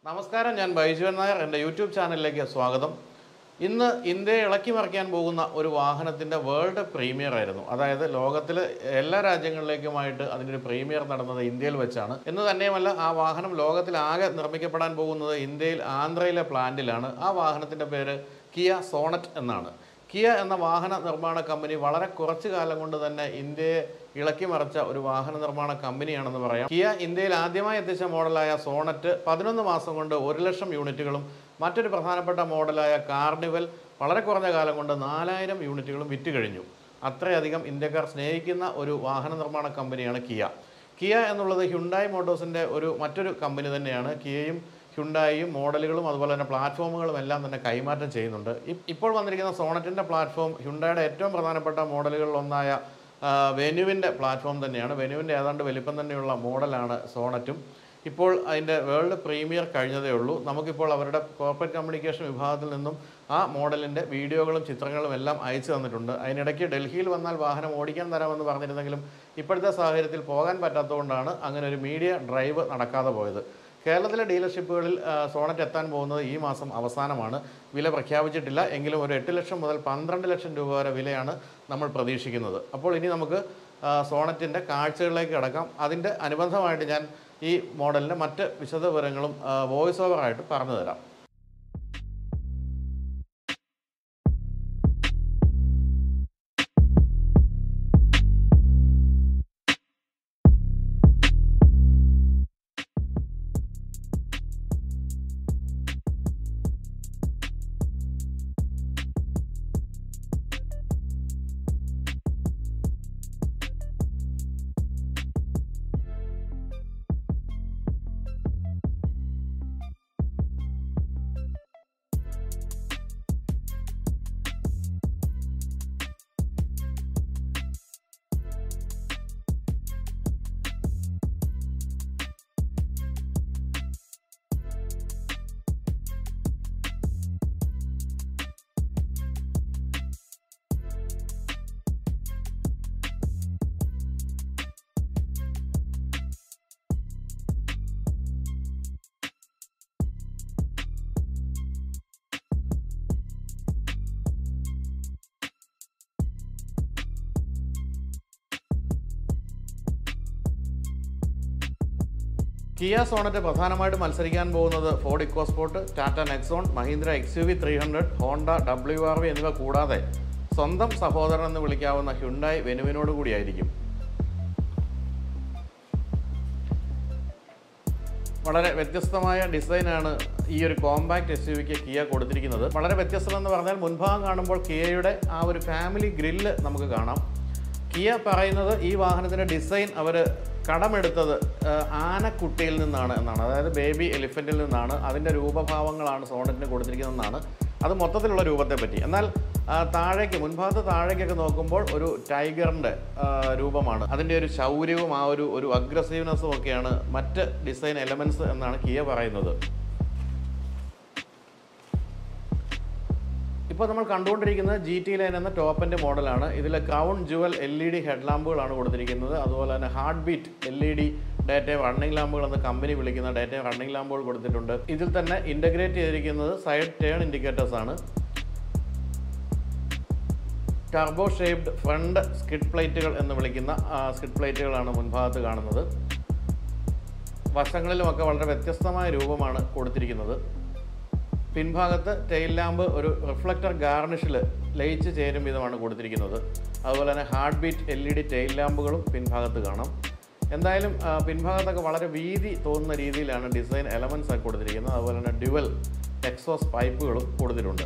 നമസ്കാരം ഞാൻ ബൈജുവൻ നായർ എൻ്റെ യൂട്യൂബ് ചാനലിലേക്ക് സ്വാഗതം ഇന്ന് ഇന്ത്യയെ ഇളക്കി മറിക്കാൻ പോകുന്ന ഒരു വാഹനത്തിൻ്റെ വേൾഡ് പ്രീമിയർ ആയിരുന്നു അതായത് ലോകത്തിൽ എല്ലാ രാജ്യങ്ങളിലേക്കുമായിട്ട് അതിൻ്റെ ഒരു പ്രീമിയർ നടന്നത് ഇന്ത്യയിൽ വെച്ചാണ് എന്ന് തന്നെയുമല്ല ആ വാഹനം ലോകത്തിലാകെ നിർമ്മിക്കപ്പെടാൻ പോകുന്നത് ഇന്ത്യയിൽ ആന്ധ്രയിലെ പ്ലാന്റിലാണ് ആ വാഹനത്തിൻ്റെ പേര് കിയ സോണറ്റ് എന്നാണ് കിയ എന്ന വാഹന നിർമ്മാണ കമ്പനി വളരെ കുറച്ചു കാലം കൊണ്ട് തന്നെ ഇന്ത്യയെ ഇളക്കി മറിച്ച ഒരു വാഹന നിർമ്മാണ കമ്പനിയാണെന്ന് പറയാം കിയ ഇന്ത്യയിൽ ആദ്യമായി എത്തിച്ച മോഡലായ സോണറ്റ് പതിനൊന്ന് മാസം കൊണ്ട് ഒരു ലക്ഷം യൂണിറ്റുകളും മറ്റൊരു പ്രധാനപ്പെട്ട മോഡലായ കാർണിവൽ വളരെ കുറഞ്ഞ കാലം കൊണ്ട് നാലായിരം യൂണിറ്റുകളും വിറ്റ് കഴിഞ്ഞു അത്രയധികം ഇന്ത്യക്കാർ സ്നേഹിക്കുന്ന ഒരു വാഹന നിർമ്മാണ കമ്പനിയാണ് കിയ കിയ എന്നുള്ളത് ഹ്യുണ്ടായി മോട്ടോഴ്സിൻ്റെ ഒരു മറ്റൊരു കമ്പനി തന്നെയാണ് കിയയും ഹ്യുണ്ടായിയും മോഡലുകളും അതുപോലെ തന്നെ പ്ലാറ്റ്ഫോമുകളും എല്ലാം തന്നെ കൈമാറ്റം ചെയ്യുന്നുണ്ട് ഇ- ഇപ്പോൾ വന്നിരിക്കുന്ന സോണറ്റിൻ്റെ പ്ലാറ്റ്ഫോം ഹ്യുണ്ടായുടെ ഏറ്റവും പ്രധാനപ്പെട്ട മോഡലുകളിൽ ഒന്നായ ആ, വെനുവിൻ്റെ പ്ലാറ്റ്ഫോം തന്നെയാണ് വെനുവിൻ്റെ ഏതാണ്ട് വലിപ്പം തന്നെയുള്ള മോഡലാണ് സോണറ്റും ഇപ്പോൾ അതിൻ്റെ വേൾഡ് പ്രീമിയർ കഴിഞ്ഞതേ ഉള്ളൂ നമുക്കിപ്പോൾ അവരുടെ കോർപ്പറേറ്റ് കമ്മ്യൂണിക്കേഷൻ വിഭാഗത്തിൽ നിന്നും ആ മോഡലിൻ്റെ വീഡിയോകളും ചിത്രങ്ങളും എല്ലാം അയച്ചു തന്നിട്ടുണ്ട് അതിനിടയ്ക്ക് ഡൽഹിയിൽ വന്നാൽ വാഹനം ഓടിക്കാൻ തരാമെന്ന് പറഞ്ഞിരുന്നെങ്കിലും ഇപ്പോഴത്തെ സാഹചര്യത്തിൽ പോകാൻ പറ്റാത്തതുകൊണ്ടാണ് അങ്ങനെ ഒരു മീഡിയ ഡ്രൈവ് നടക്കാതെ പോയത് കേരളത്തിലെ ഡീലർഷിപ്പുകളിൽ ആ, സോണറ്റ് എത്താൻ പോകുന്നത് ഈ മാസം അവസാനമാണ് വില പ്രഖ്യാപിച്ചിട്ടില്ല എങ്കിലും ഒരു എട്ട് ലക്ഷം മുതൽ പന്ത്രണ്ട് ലക്ഷം രൂപ വരെ വിലയാണ് നമ്മൾ പ്രതീക്ഷിക്കുന്നത് അപ്പോൾ ഇനി നമുക്ക് ആ, സോണറ്റിൻ്റെ കാഴ്ചകളിലേക്ക് കിടക്കാം അതിൻ്റെ അനുബന്ധമായിട്ട് ഞാൻ ഈ മോഡലിൻ്റെ മറ്റ് വിശദവിവരങ്ങളും വോയിസ് ഓവറായിട്ട് പറഞ്ഞു തരാം കിയ സോണറ്റ് പ്രധാനമായിട്ട് മത്സരിക്കാൻ പോകുന്നത് Ford EcoSport Tata Nexon Mahindra X U V three hundred Honda W R V എന്നിവ കൂടാതെ സ്വന്തം സഹോദരൻ എന്ന് വിളിക്കാവുന്ന ഹ്യുണ്ടായി വെനുവിനോട് കൂടിയായിരിക്കും വളരെ വ്യത്യസ്തമായ ഡിസൈനാണ് ഈ ഒരു കോമ്പാക്ട് എസ് യു വിക്ക് കിയ കൊടുത്തിരിക്കുന്നത് വളരെ വ്യത്യസ്തം എന്ന് പറഞ്ഞാൽ മുൻഭാഗം കാണുമ്പോൾ കിയയുടെ ആ ഒരു ഫാമിലി ഗ്രില്ല് നമുക്ക് കാണാം കിയ പറയുന്നത് ഈ വാഹനത്തിൻ്റെ ഡിസൈൻ അവർ കടമെടുത്തത് ആ, ആനക്കുട്ടിയിൽ നിന്നാണ് എന്നാണ് അതായത് ബേബി എലിഫൻറ്റിൽ നിന്നാണ് അതിൻ്റെ രൂപഭാവങ്ങളാണ് സോണറ്റിന് കൊടുത്തിരിക്കുന്നതെന്നാണ് അത് മൊത്തത്തിലുള്ള രൂപത്തെ പറ്റി എന്നാൽ ആ, താഴേക്ക് മുൻഭാഗത്ത് താഴേക്കൊക്കെ നോക്കുമ്പോൾ ഒരു ടൈഗറിൻ്റെ രൂപമാണ് അതിൻ്റെ ഒരു ശൗര്യവും ആ ഒരു ഒരു അഗ്രസീവ്നെസ്സും ഒക്കെയാണ് മറ്റ് ഡിസൈൻ എലമെൻറ്റ്സ് എന്നാണ് കിയ പറയുന്നത് ഇപ്പോൾ നമ്മൾ കണ്ടുകൊണ്ടിരിക്കുന്നത് ജി ടി ലൈൻ എന്ന ടോപ്പിൻ്റെ മോഡലാണ് ഇതിൽ crown jewel L E D head ലാമ്പുകളാണ് കൊടുത്തിരിക്കുന്നത് അതുപോലെ തന്നെ heart beat L E D daytime running ലാമ്പുകൾ എന്ന് കമ്പനി വിളിക്കുന്ന ഡേറ്റ റണ്ണിംഗ് ലാമ്പുകൾ കൊടുത്തിട്ടുണ്ട് ഇതിൽ തന്നെ ഇൻ്റഗ്രേറ്റ് ചെയ്തിരിക്കുന്നത് സൈഡ് ടേൺ ഇൻഡിക്കേറ്റേഴ്സ് ആണ് ടർബോ ഷേപ്ഡ് ഫ്രണ്ട് സ്കിഡ് പ്ലേറ്റുകൾ എന്ന് വിളിക്കുന്ന സ്കിഡ് പ്ലേറ്റുകളാണ് മുൻഭാഗത്ത് കാണുന്നത് വശങ്ങളിലുമൊക്കെ വളരെ വ്യത്യസ്തമായ രൂപമാണ് കൊടുത്തിരിക്കുന്നത് പിൻഭാഗത്ത് ടെയിൽ ലാമ്പ് ഒരു റിഫ്ലക്ടർ ഗാർണിഷിൽ ലയിച്ച് ചേരും വിധമാണ് കൊടുത്തിരിക്കുന്നത് അതുപോലെ തന്നെ heart beat L E D tail ലാമ്പുകളും പിൻഭാഗത്ത് കാണാം എന്തായാലും ആ, പിൻഭാഗത്തൊക്കെ വളരെ വീതി തോന്നുന്ന രീതിയിലാണ് ഡിസൈൻ എലമെൻറ്റ്സ് ഒക്കെ കൊടുത്തിരിക്കുന്നത് അതുപോലെ തന്നെ ഡ്യുവൽ എക്സോസ് പൈപ്പുകളും കൊടുത്തിട്ടുണ്ട്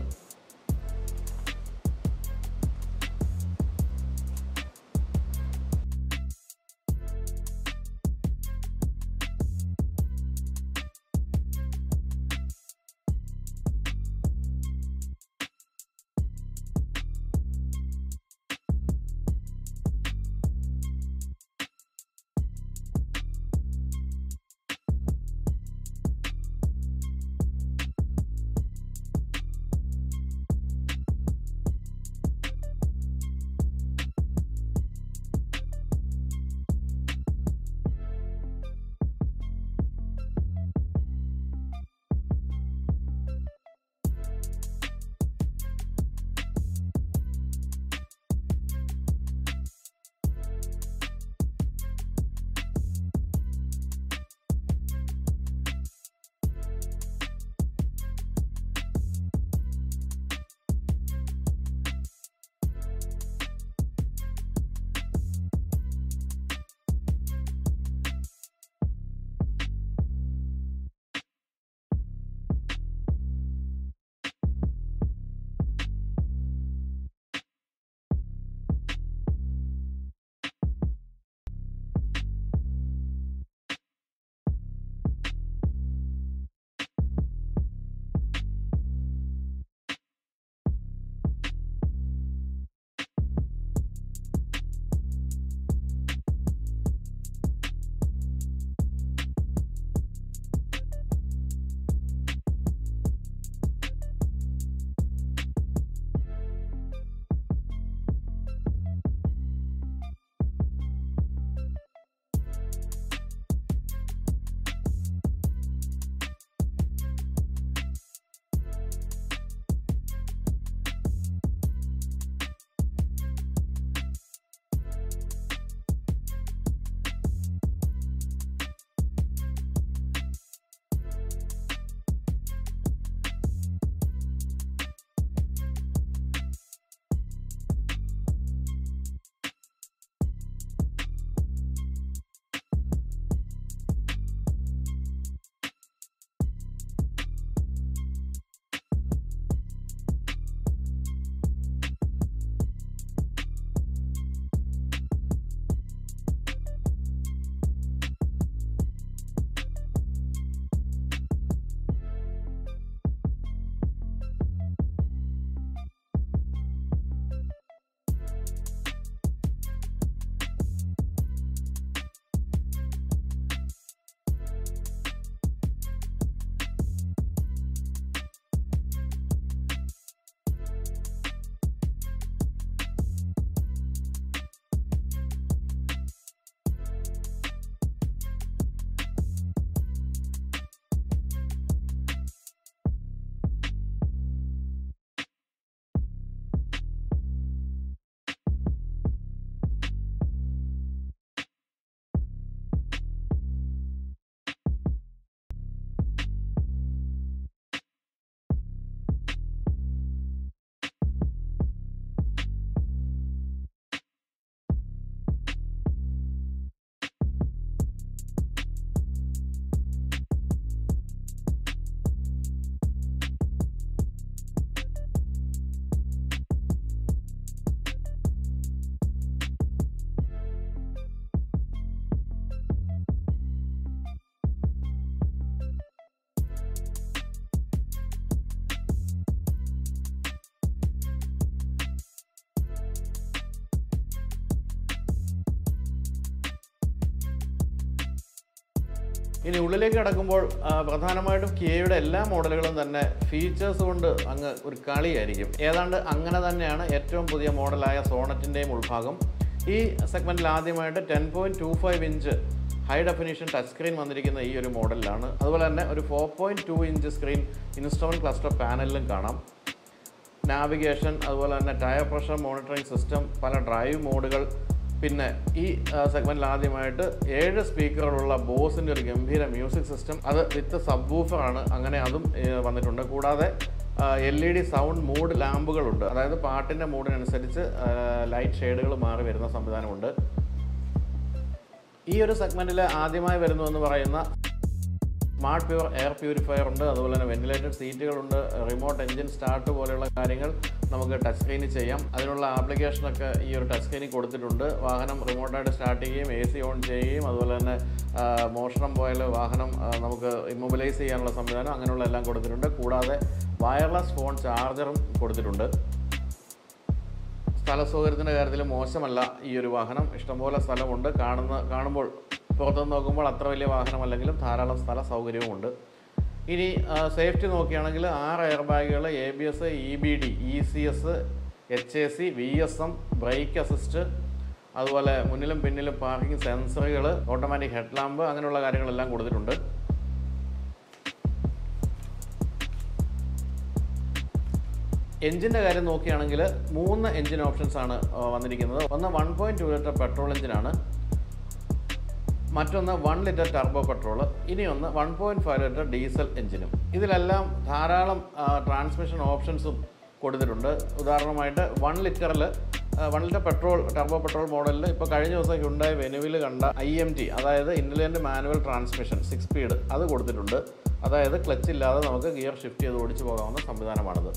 ഇനി ഉള്ളിലേക്ക് കിടക്കുമ്പോൾ ആ, പ്രധാനമായിട്ടും കിയയുടെ എല്ലാ മോഡലുകളും തന്നെ ഫീച്ചേഴ്സ് കൊണ്ട് അങ്ങ് ഒരു കളിയായിരിക്കും ഏതാണ്ട് അങ്ങനെ തന്നെയാണ് ഏറ്റവും പുതിയ മോഡലായ സോണറ്റിൻ്റെയും ഉൾഭാഗം ഈ സെഗ്മെൻറ്റിൽ ആദ്യമായിട്ട് ten point two five inch high definition touch screen വന്നിരിക്കുന്ന ഈ ഒരു മോഡലിലാണ് അതുപോലെ തന്നെ ഒരു four point two inch screen instrument cluster പാനലിലും കാണാം നാവിഗേഷൻ അതുപോലെ തന്നെ ടയർ പ്രഷർ മോണിറ്ററിംഗ് സിസ്റ്റം പല ഡ്രൈവ് മോഡുകൾ പിന്നെ ഈ സെഗ്മെൻറ്റിൽ ആദ്യമായിട്ട് ഏഴ് സ്പീക്കറുകളുള്ള ബോസിൻ്റെ ഒരു ഗംഭീര മ്യൂസിക് സിസ്റ്റം അത് വിത്ത് സബ് ആണ് അങ്ങനെ അതും ഏഹ്, വന്നിട്ടുണ്ട് കൂടാതെ L E D sound mood ലാമ്പുകളുണ്ട് അതായത് പാട്ടിൻ്റെ മൂഡിനനുസരിച്ച് ലൈറ്റ് ഷെയ്ഡുകൾ മാറി വരുന്ന സംവിധാനമുണ്ട് ഈ ഒരു സെഗ്മെൻറ്റിൽ ആദ്യമായി വരുന്നു എന്ന് പറയുന്ന സ്മാർട്ട് പ്യൂർ എയർ പ്യൂരിഫയർ ഉണ്ട് അതുപോലെ തന്നെ വെന്റിലേറ്റഡ് സീറ്റുകളുണ്ട് റിമോട്ട് എഞ്ചിൻ സ്റ്റാർട്ട് പോലെയുള്ള കാര്യങ്ങൾ നമുക്ക് ടച്ച് സ്ക്രീനിൽ ചെയ്യാം അതിനുള്ള ആപ്ലിക്കേഷനൊക്കെ ഈ ഒരു ടച്ച് സ്ക്രീനിൽ കൊടുത്തിട്ടുണ്ട് വാഹനം റിമോട്ടായിട്ട് സ്റ്റാർട്ട് ചെയ്യുകയും എ സി ഓൺ ചെയ്യുകയും അതുപോലെ തന്നെ ആ, മോഷണം പോയാൽ വാഹനം ആ, നമുക്ക് ഇമ്മൊബിലൈസ് ചെയ്യാനുള്ള സംവിധാനം അങ്ങനെയുള്ള എല്ലാം കൊടുത്തിട്ടുണ്ട് കൂടാതെ വയർലെസ് ഫോൺ ചാർജറും കൊടുത്തിട്ടുണ്ട് സ്ഥല സൗകര്യത്തിൻ്റെ കാര്യത്തിൽ മോശമല്ല ഈ ഒരു വാഹനം ഇഷ്ടംപോലെ സ്ഥലമുണ്ട് കാണുന്ന കാണുമ്പോൾ പുറത്തുനിന്ന് നോക്കുമ്പോൾ അത്ര വലിയ വാഹനമല്ലെങ്കിലും ധാരാളം സ്ഥല സൗകര്യവുമുണ്ട് ഇനി സേഫ്റ്റി നോക്കുകയാണെങ്കിൽ ആറ് എയർ ബാഗുകൾ A B S E B D E S C H A C V S M brake assist അതുപോലെ മുന്നിലും പിന്നിലും പാർക്കിംഗ് സെൻസറുകൾ ഓട്ടോമാറ്റിക് ഹെഡ് ലാമ്പ് അങ്ങനെയുള്ള കാര്യങ്ങളെല്ലാം കൊടുത്തിട്ടുണ്ട് എഞ്ചിൻ്റെ കാര്യം നോക്കുകയാണെങ്കിൽ മൂന്ന് എഞ്ചിൻ ഓപ്ഷൻസ് ആണ് ആ, വന്നിരിക്കുന്നത് ഒന്ന് one point two litre petrol എഞ്ചിനാണ് മറ്റൊന്ന് വൺ ലിറ്റർ ടർബോ പെട്രോൾ ഇനിയൊന്ന് one point five litre diesel എഞ്ചിനും ഇതിലെല്ലാം ധാരാളം ട്രാൻസ്മിഷൻ ഓപ്ഷൻസും കൊടുത്തിട്ടുണ്ട് ഉദാഹരണമായിട്ട് വൺ ലിറ്ററിൽ one litre petrol turbo petrol മോഡലിൽ ഇപ്പോൾ കഴിഞ്ഞ ദിവസം ഹ്യുണ്ടായി വെനുവിൽ കണ്ട ഐ എം ടി അതായത് intelligent manual transmission six speed അത് കൊടുത്തിട്ടുണ്ട് അതായത് ക്ലച്ച് ഇല്ലാതെ നമുക്ക് ഗിയർ ഷിഫ്റ്റ് ചെയ്ത് ഓടിച്ചു പോകാവുന്ന സംവിധാനമാണിത്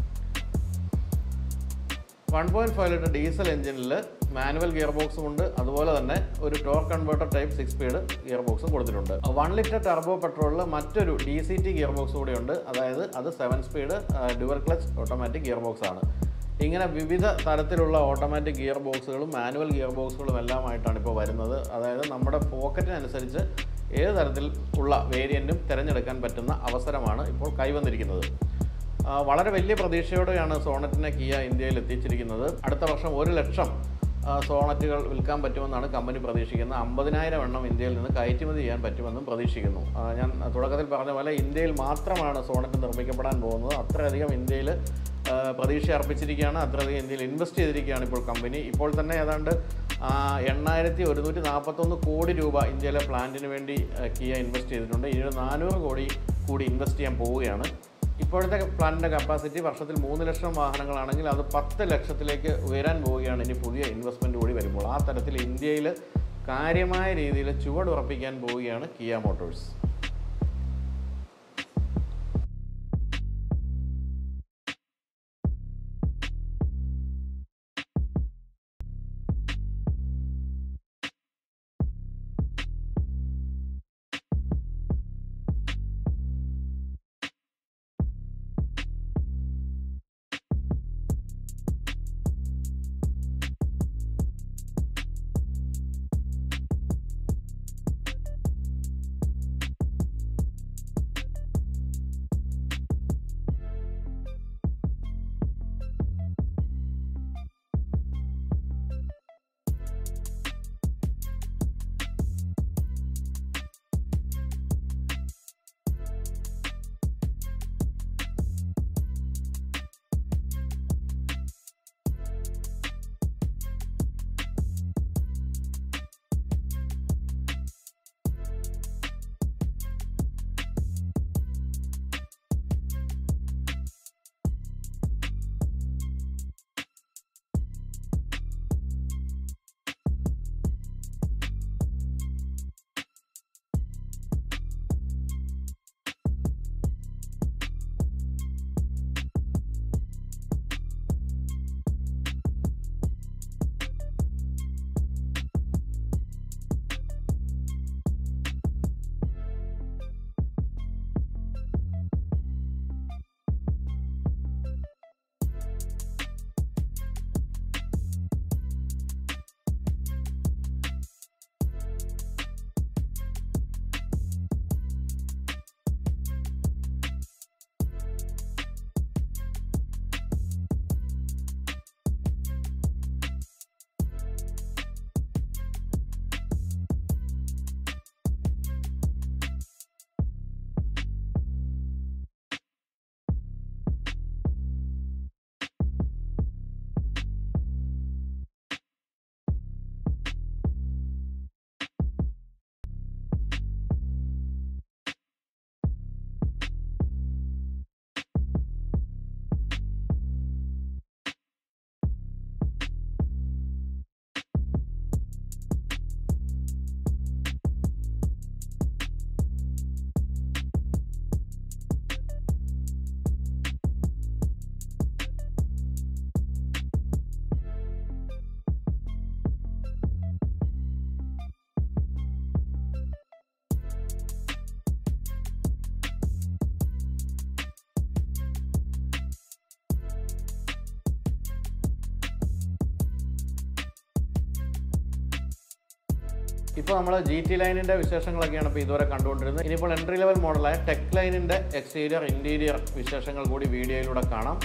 one point five litre diesel എഞ്ചിനിൽ മാനുവൽ ഗിയർ ബോക്സും ഉണ്ട് അതുപോലെ തന്നെ ഒരു torque converter type six speed gear ബോക്സും കൊടുത്തിട്ടുണ്ട് വൺ ലിറ്റർ ടർബോ പെട്രോളിൽ മറ്റൊരു D C T gear box കൂടെ ഉണ്ട് അതായത് അത് seven speed dual clutch automatic gear box ആണ് ഇങ്ങനെ വിവിധ തരത്തിലുള്ള ഓട്ടോമാറ്റിക് ഗിയർ ബോക്സുകളും മാനുവൽ ഗിയർ ബോക്സുകളും എല്ലാമായിട്ടാണ് ഇപ്പോൾ വരുന്നത് അതായത് നമ്മുടെ പോക്കറ്റിനനുസരിച്ച് ഏത് തരത്തിൽ ഉള്ള വേരിയൻറ്റും തിരഞ്ഞെടുക്കാൻ പറ്റുന്ന അവസരമാണ് ഇപ്പോൾ കൈവന്നിരിക്കുന്നത് ആ, വളരെ വലിയ പ്രതീക്ഷയോടെയാണ് സോണറ്റിനെ കിയ ഇന്ത്യയിൽ എത്തിച്ചിരിക്കുന്നത് അടുത്ത വർഷം ഒരു ലക്ഷം ആ, സോണറ്റുകൾ വിൽക്കാൻ പറ്റുമെന്നാണ് കമ്പനി പ്രതീക്ഷിക്കുന്നത് അമ്പതിനായിരം എണ്ണം ഇന്ത്യയിൽ നിന്ന് കയറ്റുമതി ചെയ്യാൻ പറ്റുമെന്നും പ്രതീക്ഷിക്കുന്നു ആ, ഞാൻ തുടക്കത്തിൽ പറഞ്ഞ പോലെ ഇന്ത്യയിൽ മാത്രമാണ് സോണറ്റ് നിർമ്മിക്കപ്പെടാൻ പോകുന്നത് അത്രയധികം ഇന്ത്യയിൽ ആ, പ്രതീക്ഷ അർപ്പിച്ചിരിക്കുകയാണ് അത്രയധികം ഇന്ത്യയിൽ ഇൻവെസ്റ്റ് ചെയ്തിരിക്കുകയാണ് ഇപ്പോൾ കമ്പനി ഇപ്പോൾ തന്നെ ഏതാണ്ട് ആ, എണ്ണായിരത്തി ഒരുന്നൂറ്റി നാൽപ്പത്തൊന്ന് കോടി രൂപ ഇന്ത്യയിലെ പ്ലാന്റിന് വേണ്ടി ആ, കിയ ഇൻവെസ്റ്റ് ചെയ്തിട്ടുണ്ട് ഇനി ഒരു നാനൂറ് കോടി കൂടി ഇൻവെസ്റ്റ് ചെയ്യാൻ പോവുകയാണ് ഇപ്പോഴത്തെ പ്ലാന്റിൻ്റെ കപ്പാസിറ്റി വർഷത്തിൽ മൂന്ന് ലക്ഷം വാഹനങ്ങളാണെങ്കിൽ അത് പത്ത് ലക്ഷത്തിലേക്ക് ഉയരാൻ പോവുകയാണ് ഇനി പുതിയ ഇൻവെസ്റ്റ്മെൻറ്റ് കൂടി വരുമ്പോൾ ആ തരത്തിൽ ഇന്ത്യയിൽ കാര്യമായ രീതിയിൽ ചുവടുറപ്പിക്കാൻ പോവുകയാണ് കിയ മോട്ടോഴ്സ് ഇപ്പോൾ നമ്മൾ ജി ടി ലൈനിൻ്റെ വിശേഷങ്ങളൊക്കെയാണ് ഇപ്പോൾ ഇതുവരെ കണ്ടുകൊണ്ടിരുന്നത് ഇനിയിപ്പോൾ എൻട്രി ലെവൽ മോഡലായ ടെക് ലൈനിൻ്റെ എക്സ്റ്റീരിയർ ഇൻറ്റീരിയർ വിശേഷങ്ങൾ കൂടി വീഡിയോയിലൂടെ കാണാം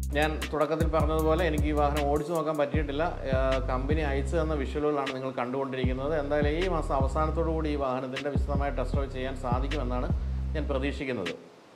ഞാൻ തുടക്കത്തിൽ പറഞ്ഞതുപോലെ എനിക്ക് ഈ വാഹനം ഓടിച്ചു നോക്കാൻ പറ്റിയിട്ടില്ല ഏഹ് കമ്പനി അയച്ചു തന്ന വിഷ്വലുകളാണ് നിങ്ങൾ കണ്ടുകൊണ്ടിരിക്കുന്നത് എന്തായാലും ഈ മാസം അവസാനത്തോടു കൂടി ഈ വാഹനത്തിൻ്റെ വിശദമായ ടെസ്റ്റ് ഡ്രൈവ് ചെയ്യാൻ സാധിക്കുമെന്നാണ് ഞാൻ പ്രതീക്ഷിക്കുന്നത്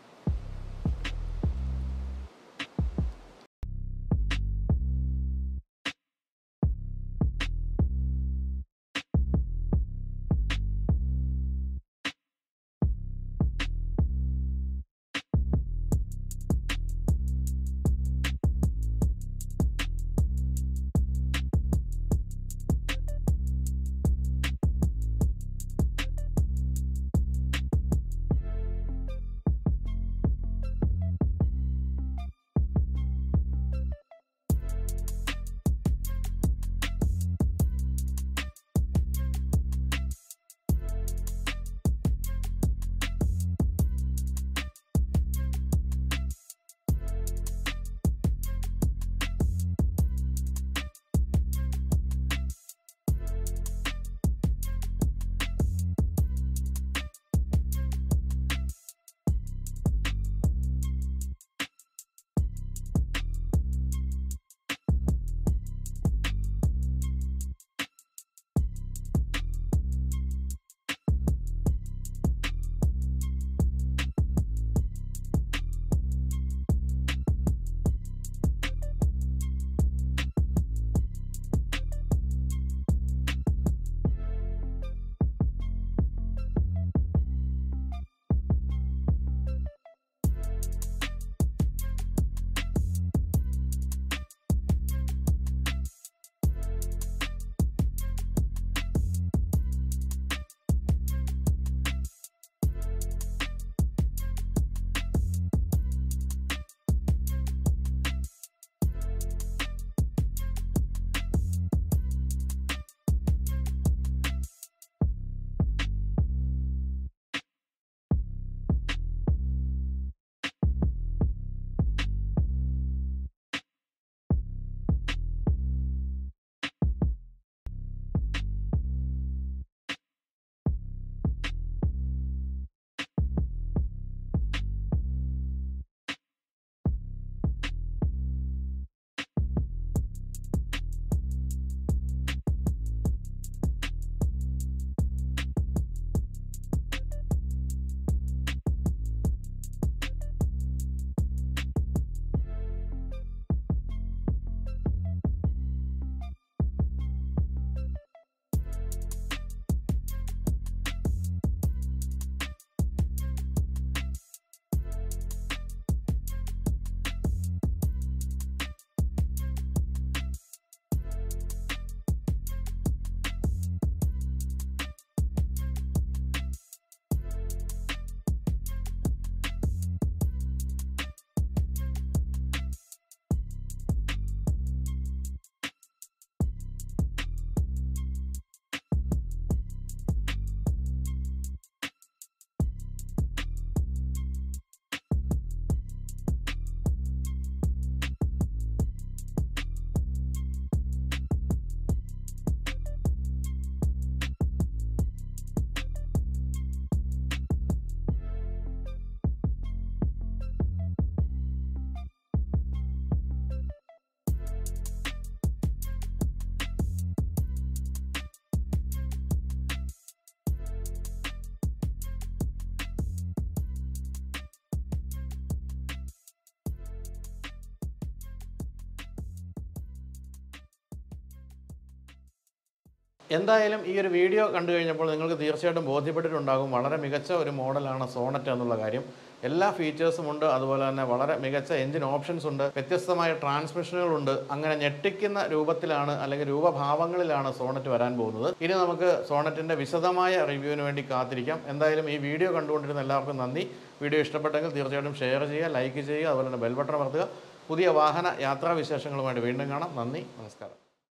എന്തായാലും ഈ ഒരു വീഡിയോ കണ്ടു കഴിഞ്ഞപ്പോൾ നിങ്ങൾക്ക് തീർച്ചയായിട്ടും ബോധ്യപ്പെട്ടിട്ടുണ്ടാകും വളരെ മികച്ച ഒരു മോഡലാണ് സോണറ്റ് എന്നുള്ള കാര്യം എല്ലാ ഫീച്ചേഴ്സും ഉണ്ട് അതുപോലെ തന്നെ വളരെ മികച്ച എഞ്ചിൻ ഓപ്ഷൻസ് ഉണ്ട് വ്യത്യസ്തമായ ട്രാൻസ്മിഷനുകളുണ്ട് അങ്ങനെ ഞെട്ടിക്കുന്ന രൂപത്തിലാണ് അല്ലെങ്കിൽ രൂപഭാവങ്ങളിലാണ് സോണറ്റ് വരാൻ പോകുന്നത് ഇനി നമുക്ക് സോണറ്റിൻ്റെ വിശദമായ റിവ്യൂവിന് വേണ്ടി കാത്തിരിക്കാം എന്തായാലും ഈ വീഡിയോ കണ്ടുകൊണ്ടിരുന്ന എല്ലാവർക്കും നന്ദി വീഡിയോ ഇഷ്ടപ്പെട്ടെങ്കിൽ തീർച്ചയായിട്ടും ഷെയർ ചെയ്യുക ലൈക്ക് ചെയ്യുക അതുപോലെ തന്നെ ബെൽ ബട്ടൺ അമർത്തുക പുതിയ വാഹന യാത്രാ വിശേഷങ്ങളുമായിട്ട് വീണ്ടും കാണാം നന്ദി നമസ്കാരം